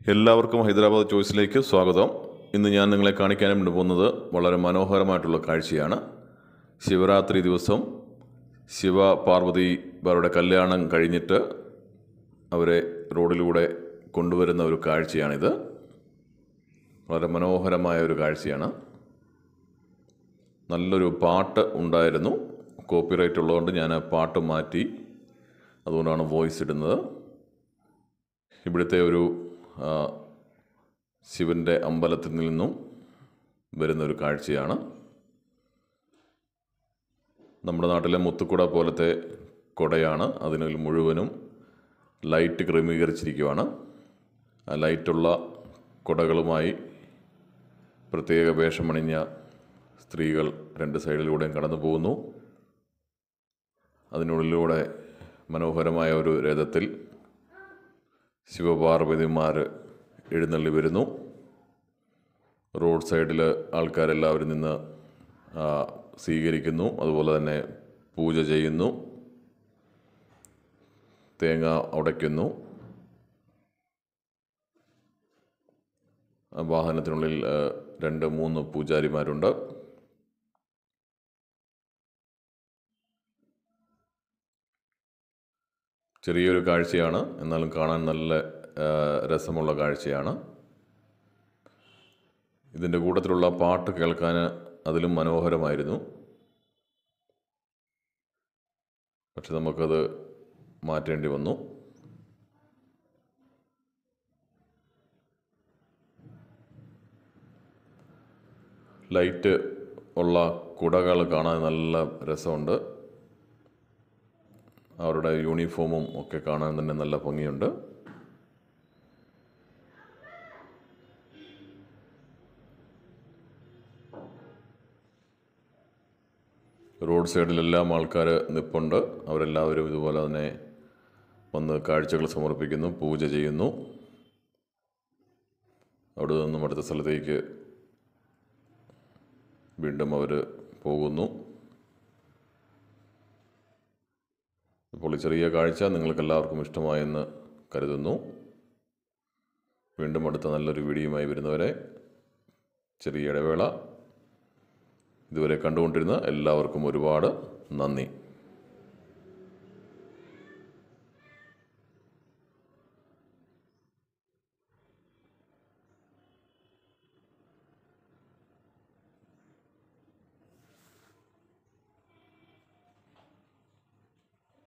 എല്ലാവർക്കും ഹൈദരാബാദ് ചോയ്സിലേക്ക് സ്വാഗതം ഇന്ന് ഞാൻ നിങ്ങളെ കാണിക്കാൻ വേണ്ടി പോകുന്നത് വളരെ മനോഹരമായിട്ടുള്ള കാഴ്ചയാണ് ശിവരാത്രി ദിവസം ശിവ പാർവതി അവരുടെ കല്യാണം കഴിഞ്ഞിട്ട് അവരെ റോഡിലൂടെ കൊണ്ടുവരുന്ന ഒരു കാഴ്ചയാണിത് വളരെ മനോഹരമായ ഒരു കാഴ്ചയാണ് നല്ലൊരു പാട്ട് ഉണ്ടായിരുന്നു കോപ്പിറൈറ്റ് ഉള്ളതുകൊണ്ട് ഞാൻ ആ പാട്ട് മാറ്റി അതുകൊണ്ടാണ് വോയിസ് ഇടുന്നത് ഇവിടുത്തെ ഒരു ആ, ശിവൻ്റെ അമ്പലത്തിൽ നിന്നും വരുന്ന ഒരു കാഴ്ചയാണ് നമ്മുടെ നാട്ടിലെ മുത്തുക്കുട പോലത്തെ കുടയാണ് അതിനിൽ മുഴുവനും ലൈറ്റ് ക്രമീകരിച്ചിരിക്കുകയാണ് ആ ലൈറ്റുള്ള കുടകളുമായി പ്രത്യേക വേഷമണിഞ്ഞ സ്ത്രീകൾ രണ്ട് സൈഡിലൂടെയും കടന്നു പോകുന്നു അതിനുള്ളിലൂടെ മനോഹരമായ ഒരു രഥത്തിൽ ശിവപാർവതിമാർ എഴുന്നള്ളി വരുന്നു റോഡ് സൈഡിൽ ആൾക്കാരെല്ലാവരും നിന്ന് ആ, സ്വീകരിക്കുന്നു അതുപോലെ തന്നെ പൂജ ചെയ്യുന്നു തേങ്ങ ഉടയ്ക്കുന്നു ആ വാഹനത്തിനുള്ളിൽ ആ, രണ്ട് മൂന്ന് പൂജാരിമാരുണ്ട് ചെറിയൊരു കാഴ്ചയാണ് എന്നാലും കാണാൻ നല്ല ആ, രസമുള്ള കാഴ്ചയാണ് ഇതിൻ്റെ കൂട്ടത്തിലുള്ള പാട്ട് കേൾക്കാൻ അതിലും മനോഹരമായിരുന്നു പക്ഷെ നമുക്കത് മാറ്റേണ്ടി വന്നു ലൈറ്റ് ഉള്ള കുടകൾ കാണാൻ നല്ല രസമുണ്ട് അവരുടെ യൂണിഫോമും ഒക്കെ കാണാൻ തന്നെ നല്ല ഭംഗിയുണ്ട് റോഡ് സൈഡിലെല്ലാം ആൾക്കാർ നിപ്പുണ്ട് അവരെല്ലാവരും ഇതുപോലെ തന്നെ വന്ന് കാഴ്ചകൾ സമർപ്പിക്കുന്നു പൂജ ചെയ്യുന്നു അവിടെ നിന്നും അടുത്ത സ്ഥലത്തേക്ക് വീണ്ടും അവർ പോകുന്നു ഇപ്പോൾ ഈ ചെറിയ കാഴ്ച നിങ്ങൾക്ക് എല്ലാവർക്കും ഇഷ്ടമായെന്ന് കരുതുന്നു വീണ്ടും അടുത്ത നല്ലൊരു വീഡിയോയുമായി വരുന്നവരെ ചെറിയ ഇടവേള ഇതുവരെ കണ്ടുകൊണ്ടിരുന്ന എല്ലാവർക്കും ഒരുപാട് നന്ദി